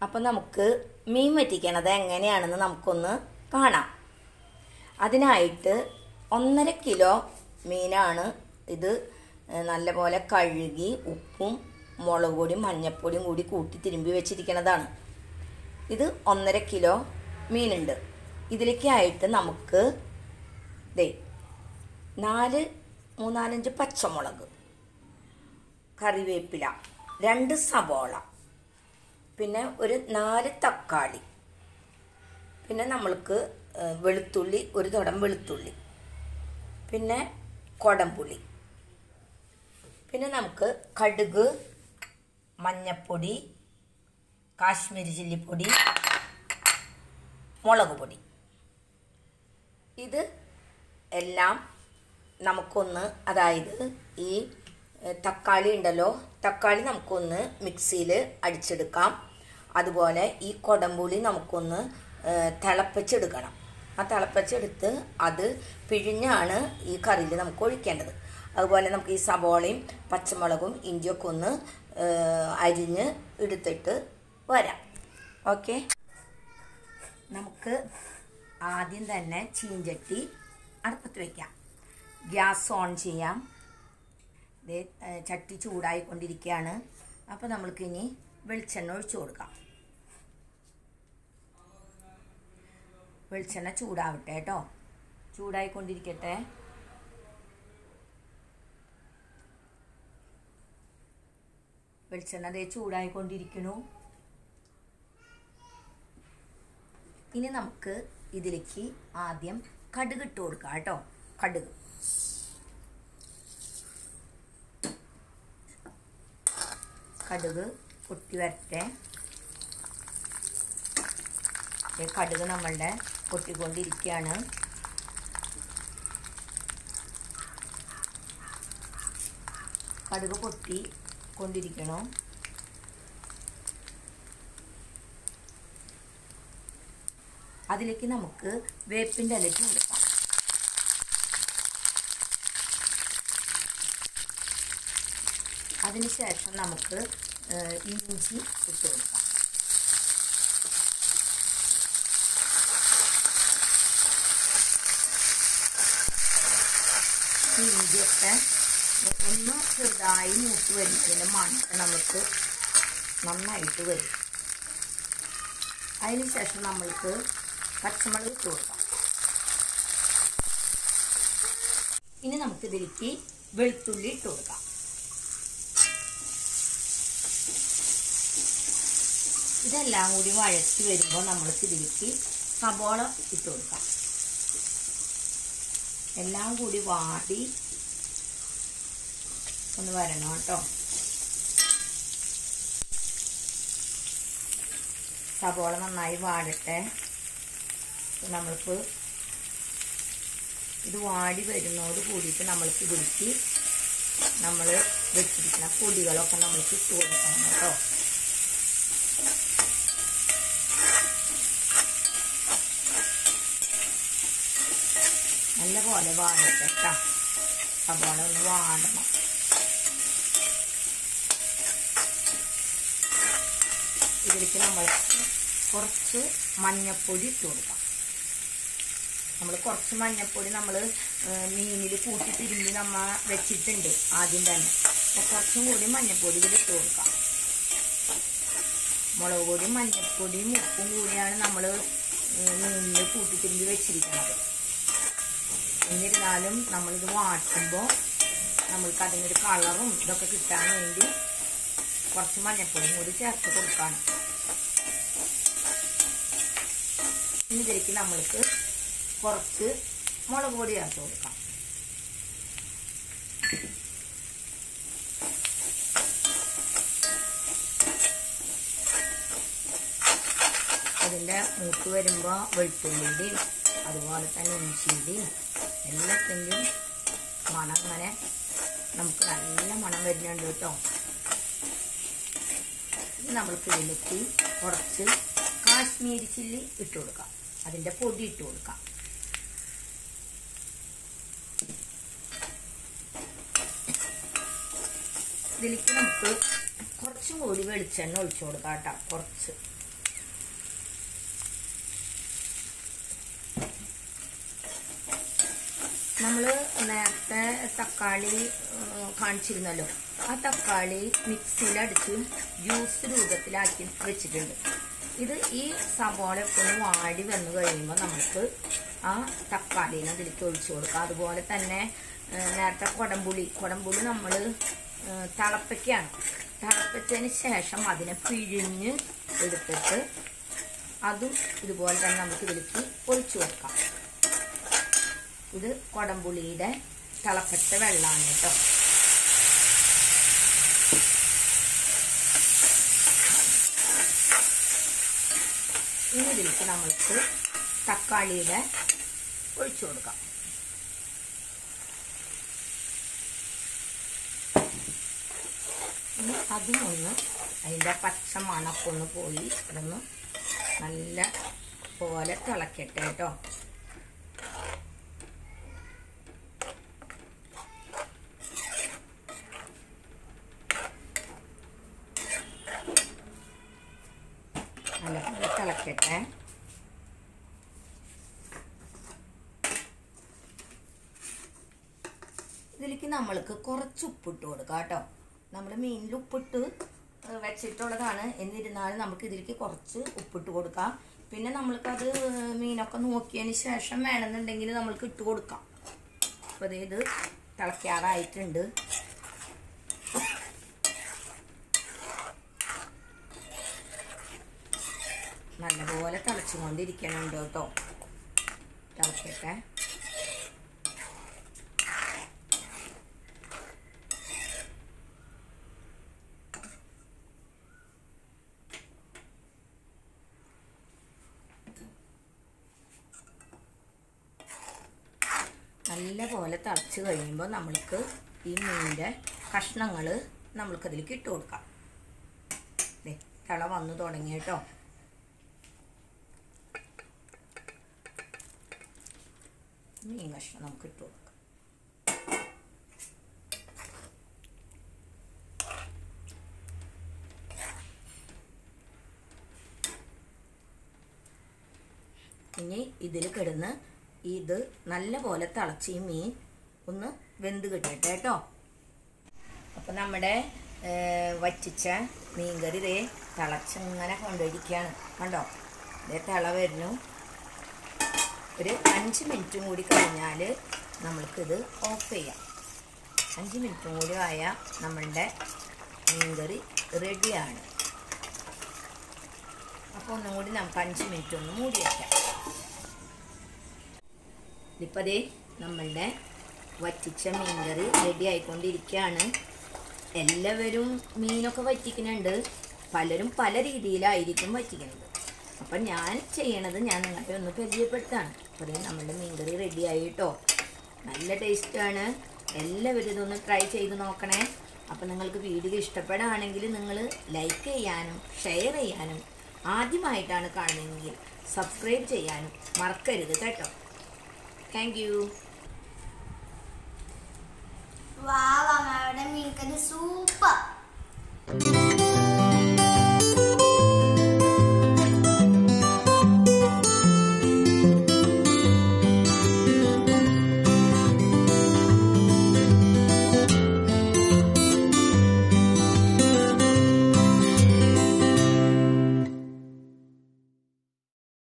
അപ്പം നമുക്ക് മീൻ വറ്റിക്കണത് എങ്ങനെയാണെന്ന് നമുക്കൊന്ന് കാണാം അതിനായിട്ട് ഒന്നര കിലോ മീനാണ് ഇത് നല്ലപോലെ കഴുകി ഉപ്പും മുളക് പൊടിയും മഞ്ഞൾപ്പൊടിയും കൂടി കൂട്ടി തിരുമ്പി വെച്ചിരിക്കുന്നതാണ് ഇത് ഒന്നര കിലോ മീനുണ്ട് ഇതിലേക്കായിട്ട് നമുക്ക് ദേ നാല് മൂന്നാലഞ്ച് പച്ചമുളക് കറിവേപ്പില രണ്ട് സവോള പിന്നെ ഒരു നാല് തക്കാളി പിന്നെ നമ്മൾക്ക് ഏഹ്, വെളുത്തുള്ളി ഒരു തുടം വെളുത്തുള്ളി പിന്നെ കൊടംപുളി പിന്നെ നമുക്ക് കടുക് മഞ്ഞപ്പൊടി കാശ്മീരി ചില്ലിപ്പൊടി മുളക് പൊടി ഇത് എല്ലാം നമുക്കൊന്ന് അതായത് ഈ ഏഹ്, തക്കാളി ഉണ്ടല്ലോ തക്കാളി നമുക്കൊന്ന് മിക്സിയിൽ അടിച്ചെടുക്കാം അതുപോലെ ഈ കൊടംപുളി നമുക്കൊന്ന് ഏഹ്, തിളപ്പിച്ചെടുക്കണം ആ തിളപ്പിച്ചെടുത്ത് അത് പിഴിഞ്ഞാണ് ഈ കറിയിൽ നമുക്ക് ഒഴിക്കേണ്ടത് അതുപോലെ നമുക്ക് ഈ സവോളയും പച്ചമുളകും ഇഞ്ചിയൊക്കെ ഒന്ന് ഏഹ്, അരിഞ്ഞ് എടുത്തിട്ട് വരാം ഓക്കെ നമുക്ക് ആദ്യം തന്നെ ചീഞ്ചട്ടി അടുപ്പത്ത് വയ്ക്കാം ഗ്യാസ് ഓൺ ചെയ്യാം ദേ ഏ, ചട്ടി ചൂടായിക്കൊണ്ടിരിക്കുകയാണ് അപ്പോൾ നമ്മൾക്ക് ഇനി വെളിച്ചെണ്ണ ഒഴിച്ചു കൊടുക്കാം വെളിച്ചെണ്ണ ചൂടാവട്ടെ കേട്ടോ ചൂടായിക്കൊണ്ടിരിക്കട്ടെ വെളിച്ചെണ്ണ ദേ ചൂടായിക്കൊണ്ടിരിക്കണു ഇനി നമുക്ക് ഇതിലേക്ക് ആദ്യം കടുക് ഇട്ട് കൊടുക്കാം കേട്ടോ കടുക് കടുക് പൊട്ടി വരട്ടെ ദേ കടുക് നമ്മളുടെ പൊട്ടിക്കൊണ്ടിരിക്കുകയാണ് കടുക് പൊട്ടി കൊണ്ടിരിക്കണോ അതിലേക്ക് നമുക്ക് വേപ്പിൻ്റെ ഇലയിട്ട് കൊടുക്കാം അതിനുശേഷം നമുക്ക് ഏഹ്, ഇഞ്ചി ഇട്ട് കൊടുക്കാം ഈ ഇഞ്ചിയൊക്കെ ഒന്ന് ചെറുതായി മൂത്ത് വരുന്നതിന് മണം നമുക്ക് നന്നായിട്ട് വരും അതിനുശേഷം നമ്മൾക്ക് പച്ചമുളക് ഇട്ട് കൊടുക്കാം ഇനി നമുക്ക് ഇതിലേക്ക് വെളുത്തുള്ളി ഇട്ട് കൊടുക്കാം ഇതെല്ലാം കൂടി വഴറ്റി വരുമ്പോൾ നമ്മൾക്ക് ഇതിലേക്ക് സബോള ഇട്ട് കൊടുക്കാം എല്ലാം കൂടി വാടി ഒന്ന് വരണം കേട്ടോ സബോള നന്നായി വാടട്ടെ ഇപ്പൊ നമ്മൾക്ക് ഇത് വാടി വരുന്നതോട് കൂടിയിട്ട് നമ്മൾക്ക് ഇതിലേക്ക് നമ്മൾ വെച്ചിരിക്കുന്ന പൊടികളൊക്കെ നമ്മൾക്ക് ഇട്ട് കൊടുക്കണം കേട്ടോ നല്ല പോലെ വാടട്ടെ കേട്ടോ സബോള ഒന്ന് വാടണം ഇതിലേക്ക് നമ്മൾ കുറച്ച് മഞ്ഞപ്പൊടി ഇട്ട് കൊടുക്കാം നമ്മൾ കുറച്ച് മഞ്ഞപ്പൊടി നമ്മൾ മീനിൽ കൂട്ടി തിരുമ്പി നമ്മ വെച്ചിട്ടുണ്ട് ആദ്യം തന്നെ അപ്പോൾ കുറച്ചും കൂടി മഞ്ഞപ്പൊടി ഇതിൽ ഇട്ട് കൊടുക്കാം മുളക് പൊടിയും മഞ്ഞപ്പൊടിയും ഉപ്പും കൂടിയാണ് നമ്മൾ മീനിൽ കൂട്ടി തിരുമ്പി വെച്ചിരിക്കുന്നത് എന്നിരുന്നാലും നമ്മളിത് വാട്ടുമ്പോൾ നമ്മൾക്ക് അതിനൊരു കളറും ഇതൊക്കെ കിട്ടാൻ വേണ്ടി കുറച്ച് മഞ്ഞപ്പൊടിയും കൂടി ചേർത്ത് കൊടുക്കണം ഇനി ഇതിലേക്ക് നമ്മൾക്ക് കുറച്ച് മുളക് പൊടി ചേർത്ത് കൊടുക്കാം അതിൻ്റെ മൂത്ത് വരുമ്പോൾ വെളുത്തുള്ളിൻ്റെയും അതുപോലെ തന്നെ ഇഞ്ചിയുടെയും എല്ലാത്തിൻ്റെയും മണം അങ്ങനെ നമുക്ക് നല്ല മണം വരുന്നുണ്ട് കേട്ടോ ഇനി നമ്മൾക്ക് ഇതിലേക്ക് കുറച്ച് കാശ്മീരി ചില്ലി ഇട്ട് കൊടുക്കാം അതിൻ്റെ പൊടി ഇട്ട് കൊടുക്കാം ഇതിലേക്ക് നമുക്ക് കുറച്ചും കൂടി വെളിച്ചെണ്ണ ഒഴിച്ചു കൊടുക്കാം കേട്ടോ കുറച്ച് നമ്മൾ നേരത്തെ തക്കാളി ഏഹ്, കാണിച്ചിരുന്നല്ലോ ആ തക്കാളി മിക്സിയിലടിച്ച് ജ്യൂസ് രൂപത്തിലാക്കി വെച്ചിട്ടുണ്ട് ഇത് ഈ സവാള ഒക്കെ ഒന്ന് വാടി വന്നു കഴിയുമ്പോൾ നമുക്ക് ആ തക്കാളീനെ അതിലേക്ക് ഒഴിച്ചു കൊടുക്കാം അതുപോലെ തന്നെ ഏഹ്, നേരത്തെ കുടംപുളി കുടംപുളി നമ്മൾ തിളപ്പിക്കുകയാണ് തിളപ്പിച്ചതിന് ശേഷം അതിനെ പിഴിഞ്ഞ് എടുത്തിട്ട് അതും ഇതുപോലെ തന്നെ നമുക്ക് ഇതിലേക്ക് ഒഴിച്ചു കൊടുക്കാം ഇത് കൊടംപുളിയുടെ തിളപ്പിച്ച വെള്ളമാണ് കേട്ടോ ഇനി ഇതിലേക്ക് നമ്മൾക്ക് തക്കാളിയുടെ ഒഴിച്ചു കൊടുക്കാം ഇനി അതും ഒന്ന് അതിൻ്റെ പച്ച മണമൊക്കെ ഒന്ന് പോയി അതൊന്ന് നല്ല പോലെ തിളക്കട്ടെ കേട്ടോ നല്ലപോലെ തിളക്കട്ടെ ഇതിലേക്ക് നമ്മൾക്ക് കുറച്ച് ഉപ്പിട്ട് കൊടുക്കാം കേട്ടോ നമ്മൾ മീനിൽ ഉപ്പിട്ട് ഏഹ്, വെച്ചിട്ടുള്ളതാണ് എന്നിരുന്നാലും നമുക്ക് ഇതിലേക്ക് കുറച്ച് ഉപ്പിട്ട് കൊടുക്കാം പിന്നെ നമ്മൾക്കത് മീനൊക്കെ നോക്കിയതിന് ശേഷം വേണമെന്നുണ്ടെങ്കിൽ നമ്മൾക്ക് ഇട്ട് കൊടുക്കാം അപ്പോൾ ഇത് തിളയ്ക്കാറായിട്ടുണ്ട് നല്ലപോലെ തിളച്ചുകൊണ്ടിരിക്കണുണ്ട് കേട്ടോ തിളക്കട്ടെ നല്ല പോലെ തിളച്ച് കഴിയുമ്പോൾ നമ്മൾക്ക് ഈ മീനിൻ്റെ കഷ്ണങ്ങൾ നമ്മൾക്കതിലേക്ക് ഇട്ട് കൊടുക്കാം ദേ തിള വന്നു തുടങ്ങി കേട്ടോ മീൻ കഷ്ണം നമുക്ക് ഇട്ട് കൊടുക്കാം ഇനി ഇതിൽ കിടന്ന് ഇത് നല്ല പോലെ തിളച്ച് ഈ മീൻ ഒന്ന് വെന്ത് കിട്ടട്ടെ കേട്ടോ അപ്പം നമ്മുടെ ഏർ, വറ്റിച്ച മീൻകറി ഇതേ തിളച്ചിങ്ങനെ കൊണ്ടുപോയിരിക്കുകയാണ് കണ്ടോ ഇതേ തിള വരുന്നു ഒരു അഞ്ച് മിനിറ്റും കൂടി കഴിഞ്ഞാൽ നമ്മൾക്കിത് ഓഫ് ചെയ്യാം അഞ്ച് മിനിറ്റും കൂടി ആയാൽ നമ്മളുടെ മീൻകറി റെഡിയാണ് അപ്പോൾ ഒന്നും കൂടി നമുക്ക് അഞ്ച് മിനിറ്റ് ഒന്ന് മൂടി വയ്ക്കാം ഇതിപ്പോൾ ദേ നമ്മളുടെ വറ്റിച്ച മീൻകറി റെഡി ആയിക്കൊണ്ടിരിക്കുകയാണ് എല്ലാവരും മീനൊക്കെ വറ്റിക്കുന്നുണ്ട് പലരും പല രീതിയിലായിരിക്കും വറ്റിക്കുന്നത് അപ്പം ഞാൻ ചെയ്യണത് ഞാൻ നിങ്ങളെ ഒന്ന് പരിചയപ്പെടുത്താണ് അപ്പോൾ ദേ നമ്മളുടെ മീൻകറി റെഡി ആയിട്ടോ നല്ല ടേസ്റ്റാണ് എല്ലാവരും ഇതൊന്ന് ട്രൈ ചെയ്ത് നോക്കണേ അപ്പം നിങ്ങൾക്ക് വീഡിയോ ഇഷ്ടപ്പെടുകയാണെങ്കിൽ നിങ്ങൾ ലൈക്ക് ചെയ്യാനും ഷെയർ ചെയ്യാനും ആദ്യമായിട്ടാണ് കാണുന്നതെങ്കിൽ സബ്സ്ക്രൈബ് ചെയ്യാനും മറക്കരുത് കേട്ടോ താങ്ക് യു വാവ് അമ്മയുടെ മീൻകറി സൂപ്പർ